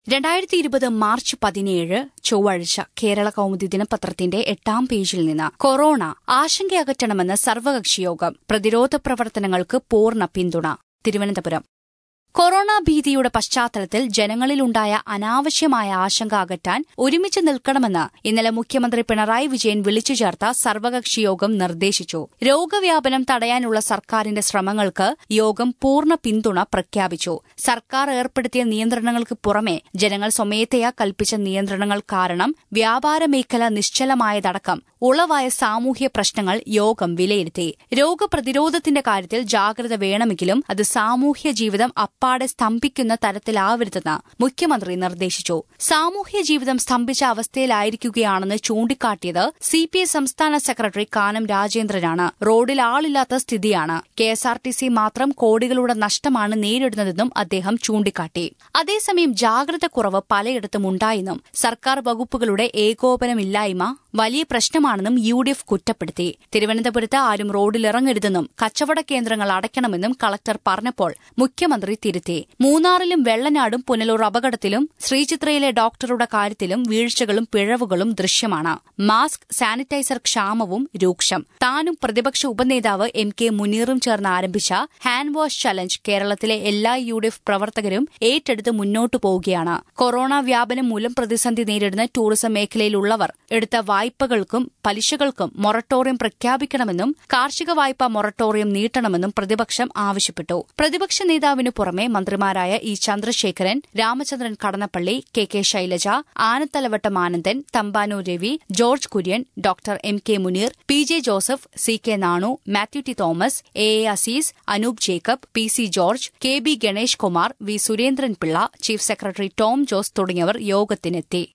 രണ്ടായിരത്തി ഇരുപത് മാർച്ച് പതിനേഴ് ചൊവ്വാഴ്ച കേരള കൌമുദി ദിനപത്രത്തിന്റെ എട്ടാം പേജിൽ നിന്ന് കൊറോണ ആശങ്കയകറ്റണമെന്ന് സർവകക്ഷിയോഗം പ്രതിരോധ പ്രവർത്തനങ്ങൾക്ക് പൂർണ്ണ പിന്തുണ തിരുവനന്തപുരം കൊറോണ ഭീതിയുടെ പശ്ചാത്തലത്തിൽ ജനങ്ങളിലുണ്ടായ അനാവശ്യമായ ആശങ്ക അകറ്റാൻ ഒരുമിച്ച് നിൽക്കണമെന്ന് ഇന്നലെ മുഖ്യമന്ത്രി പിണറായി വിജയൻ വിളിച്ചു ചേർത്ത സർവകക്ഷിയോഗം നിർദ്ദേശിച്ചു രോഗവ്യാപനം തടയാനുള്ള സർക്കാരിന്റെ ശ്രമങ്ങൾക്ക് യോഗം പൂർണ്ണ പിന്തുണ പ്രഖ്യാപിച്ചു സർക്കാർ ഏർപ്പെടുത്തിയ നിയന്ത്രണങ്ങൾക്ക് പുറമെ ജനങ്ങൾ സ്വമേധയാ കൽപ്പിച്ച നിയന്ത്രണങ്ങൾ കാരണം വ്യാപാര മേഖല നിശ്ചലമായതടക്കം ഉളവായ സാമൂഹ്യ പ്രശ്നങ്ങൾ യോഗം വിലയിരുത്തി രോഗപ്രതിരോധത്തിന്റെ കാര്യത്തിൽ ജാഗ്രത വേണമെങ്കിലും അത് സാമൂഹ്യ ജീവിതം അപ്പാടെ സ്തംഭിക്കുന്ന തരത്തിലാവരുതെന്ന് മുഖ്യമന്ത്രി നിർദ്ദേശിച്ചു സാമൂഹ്യ ജീവിതം സ്തംഭിച്ച അവസ്ഥയിലായിരിക്കുകയാണെന്ന് ചൂണ്ടിക്കാട്ടിയത് സി പി ഐ സംസ്ഥാന സെക്രട്ടറി കാനം രാജേന്ദ്രനാണ് റോഡിൽ ആളില്ലാത്ത സ്ഥിതിയാണ് കെഎസ്ആർടിസി മാത്രം കോടികളുടെ നഷ്ടമാണ് നേരിടുന്നതെന്നും അദ്ദേഹം ചൂണ്ടിക്കാട്ടി അതേസമയം ജാഗ്രത കുറവ് പലയിടത്തും ഉണ്ടായെന്നും സർക്കാർ വകുപ്പുകളുടെ ഏകോപനമില്ലായ്മ വലിയ പ്രശ്നമാണെന്നും യു ഡി എഫ് കുറ്റപ്പെടുത്തി തിരുവനന്തപുരത്ത് ആരും റോഡിലിറങ്ങരുതെന്നും കച്ചവട കേന്ദ്രങ്ങൾ അടയ്ക്കണമെന്നും കളക്ടർ പറഞ്ഞപ്പോൾ മുഖ്യമന്ത്രി തിരുത്തി മൂന്നാറിലും വെള്ളനാടും പുനലൂർ അപകടത്തിലും ശ്രീചിത്രയിലെ ഡോക്ടറുടെ കാര്യത്തിലും വീഴ്ചകളും പിഴവുകളും ദൃശ്യമാണ് മാസ്ക് സാനിറ്റൈസർ ക്ഷാമവും രൂക്ഷം താനും പ്രതിപക്ഷ ഉപനേതാവ് എം കെ മുനീറും ചേർന്ന് ആരംഭിച്ച ഹാൻഡ് വാഷ് ചലഞ്ച് കേരളത്തിലെ എല്ലാ യു ഡി എഫ് പ്രവർത്തകരും ഏറ്റെടുത്ത് മുന്നോട്ടു പോവുകയാണ് കൊറോണ വ്യാപനം മൂലം പ്രതിസന്ധി നേരിടുന്ന ടൂറിസം മേഖലയിലുള്ളവർ എടുത്ത വായ്പകൾക്കും പലിശകൾക്കും മൊറട്ടോറിയം പ്രഖ്യാപിക്കണമെന്നും കാർഷിക വായ്പാ മൊറട്ടോറിയം നീട്ടണമെന്നും പ്രതിപക്ഷം ആവശ്യപ്പെട്ടു പ്രതിപക്ഷ നേതാവിനു പുറമെ മന്ത്രിമാരായ E Chandrasekharan Ramachandran Kadannappally K K Shailaja Anathalavattom Anandan Thampanoor Ravi George Kurian doctor M K Muneer P J Joseph C K Nanu Mathew T Thomas A A Azeez Anoop Jacob P C George K B Ganesh Kumar V Surendran Pillai chief secretary Tom Jose തുടങ്ങിയവർ യോഗത്തിനെത്തി